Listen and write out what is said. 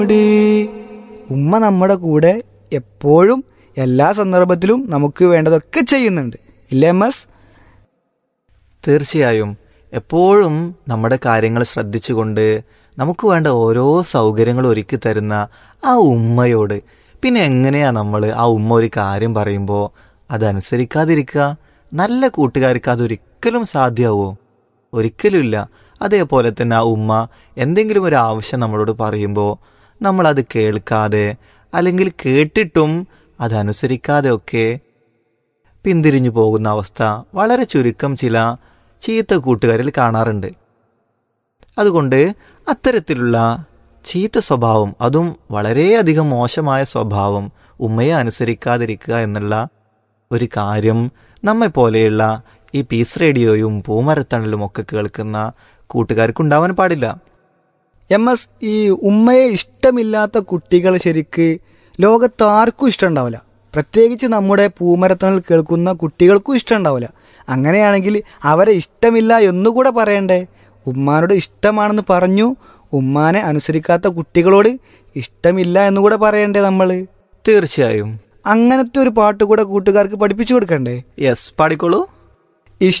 ഉമ്മ നമ്മുടെ കൂടെ എപ്പോഴും എല്ലാ സന്ദർഭത്തിലും നമുക്ക് വേണ്ടതൊക്കെ ചെയ്യുന്നുണ്ട് ഇല്ലേ എം എസ് തീർച്ചയായും എപ്പോഴും നമ്മുടെ കാര്യങ്ങൾ ശ്രദ്ധിച്ചുകൊണ്ട് നമുക്ക് വേണ്ട ഓരോ സൗകര്യങ്ങളും ഒരുക്കി തരുന്ന ആ ഉമ്മയോട് പിന്നെ എങ്ങനെയാ നമ്മൾ ആ ഉമ്മ ഒരു കാര്യം പറയുമ്പോൾ അതനുസരിക്കാതിരിക്കുക നല്ല കൂട്ടുകാർക്ക് അതൊരിക്കലും സാധ്യമാവോ ഒരിക്കലുമില്ല അതേപോലെ തന്നെ ആ ഉമ്മ എന്തെങ്കിലും ഒരു ആവശ്യം നമ്മളോട് പറയുമ്പോൾ നമ്മളത് കേൾക്കാതെ അല്ലെങ്കിൽ കേട്ടിട്ടും അതനുസരിക്കാതെ ഒക്കെ പിന്തിരിഞ്ഞു പോകുന്ന അവസ്ഥ വളരെ ചുരുക്കം ചില ചീത്ത കൂട്ടുകാരിൽ കാണാറുണ്ട് അതുകൊണ്ട് അത്തരത്തിലുള്ള ചീത്ത സ്വഭാവം അതും വളരെയധികം മോശമായ സ്വഭാവം ഉമ്മയെ അനുസരിക്കാതിരിക്കുക എന്നുള്ള ഒരു കാര്യം നമ്മെ പോലെയുള്ള ഈ പീസ് റേഡിയോയും പൂമരത്തണലും ഒക്കെ കേൾക്കുന്ന കൂട്ടുകാർക്കുണ്ടാവാൻ പാടില്ല എം എസ് ഈ ഉമ്മയെ ഇഷ്ടമില്ലാത്ത കുട്ടികൾ ശരിക്ക് ലോകത്താർക്കും ഇഷ്ടമുണ്ടാവില്ല പ്രത്യേകിച്ച് നമ്മുടെ പൂമരത്തണൽ കേൾക്കുന്ന കുട്ടികൾക്കും ഇഷ്ടമുണ്ടാവില്ല അങ്ങനെയാണെങ്കിൽ അവരെ ഇഷ്ടമില്ല എന്നുകൂടെ പറയണ്ടേ ഉമ്മാനോട് ഇഷ്ടമാണെന്ന് പറഞ്ഞു ഉമ്മാനെ അനുസരിക്കാത്ത കുട്ടികളോട് ഇഷ്ടമില്ല എന്നുകൂടെ പറയണ്ടേ നമ്മൾ തീർച്ചയായും അങ്ങനത്തെ ഒരു പാട്ട് കൂടെ കൂട്ടുകാർക്ക് പഠിപ്പിച്ചു കൊടുക്കണ്ടേ യെസ് പാടിക്കോളൂ